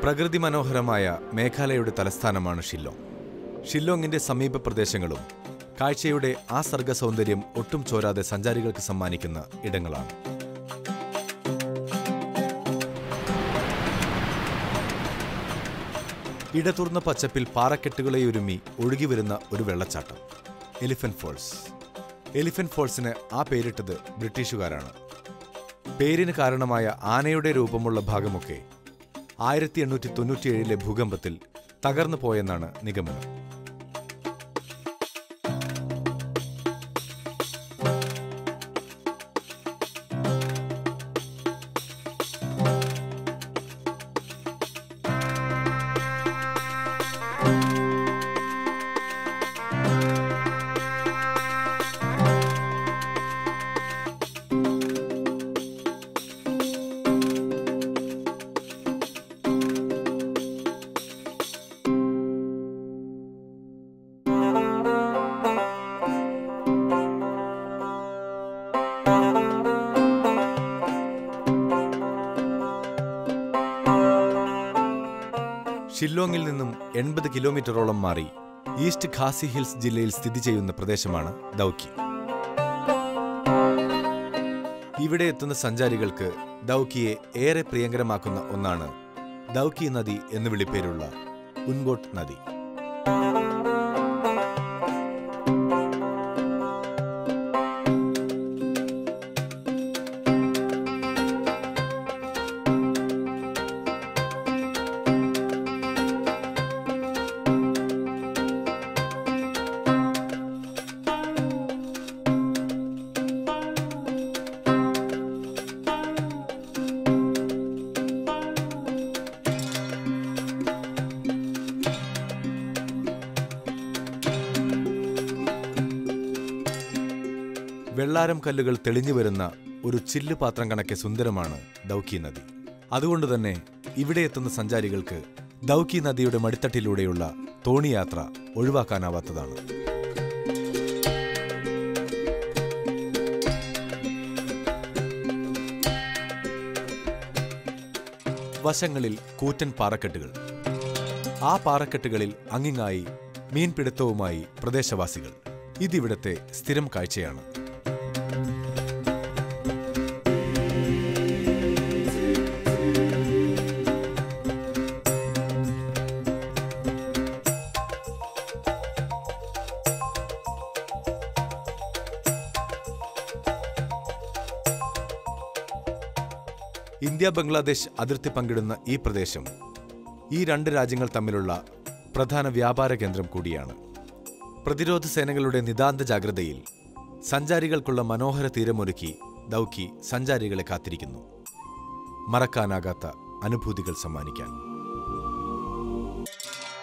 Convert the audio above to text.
പ്രകൃതി മനോഹരമായ മേഘാലയയുടെ തലസ്ഥാനമാണ് ഷില്ലോങ് ഷില്ലോങ്ങിന്റെ സമീപ പ്രദേശങ്ങളും കാഴ്ചയുടെ ആ സർഗ സൗന്ദര്യം ഒട്ടും ചോരാതെ സഞ്ചാരികൾക്ക് സമ്മാനിക്കുന്ന ഇടങ്ങളാണ് ഇടതുർന്ന പച്ചപ്പിൽ പാറക്കെട്ടുകളെ ഒരുമി ഒഴുകിവരുന്ന ഒരു വെള്ളച്ചാട്ടം എലിഫന്റ് ഫോൾസ് എലിഫന്റ് ഫോൾസിന് ആ പേരിട്ടത് ബ്രിട്ടീഷുകാരാണ് പേരിന് കാരണമായ ആനയുടെ രൂപമുള്ള ഭാഗമൊക്കെ ആയിരത്തി എണ്ണൂറ്റി തൊണ്ണൂറ്റിയേഴിലെ ഭൂകമ്പത്തിൽ തകർന്നു പോയെന്നാണ് നിഗമനം ഷില്ലോങ്ങിൽ നിന്നും എൺപത് കിലോമീറ്ററോളം മാറി ഈസ്റ്റ് ഖാസി ഹിൽസ് ജില്ലയിൽ സ്ഥിതി ചെയ്യുന്ന പ്രദേശമാണ് ദൗക്കി ഇവിടെ എത്തുന്ന സഞ്ചാരികൾക്ക് ദൗക്കിയെ ഏറെ പ്രിയങ്കരമാക്കുന്ന ഒന്നാണ് ദൗക്കി നദി എന്ന് വിളിപ്പേരുള്ള ഉൻഗോട്ട് നദി വെള്ളാരം കല്ലുകൾ തെളിഞ്ഞു വരുന്ന ഒരു ചില്ല് പാത്രം കണക്കെ സുന്ദരമാണ് ദൗക്കി നദി അതുകൊണ്ട് തന്നെ ഇവിടെ എത്തുന്ന സഞ്ചാരികൾക്ക് ദൗക്കി നദിയുടെ മടിത്തട്ടിലൂടെയുള്ള തോണിയാത്ര ഒഴിവാക്കാനാവാത്തതാണ് വശങ്ങളിൽ കൂറ്റൻ പാറക്കെട്ടുകൾ ആ പാറക്കെട്ടുകളിൽ അങ്ങിങ്ങായി മീൻപിടുത്തവുമായി പ്രദേശവാസികൾ ഇതിവിടത്തെ സ്ഥിരം കാഴ്ചയാണ് ഇന്ത്യ ബംഗ്ലാദേശ് അതിർത്തി പങ്കിടുന്ന ഈ പ്രദേശം ഈ രണ്ട് രാജ്യങ്ങൾ തമ്മിലുള്ള പ്രധാന വ്യാപാര കേന്ദ്രം കൂടിയാണ് പ്രതിരോധ സേനകളുടെ നിതാന്ത ജാഗ്രതയിൽ സഞ്ചാരികൾക്കുള്ള മനോഹര തീരമൊരുക്കി ദൗക്കി സഞ്ചാരികളെ കാത്തിരിക്കുന്നു മറക്കാനാകാത്ത അനുഭൂതികൾ സമ്മാനിക്കാൻ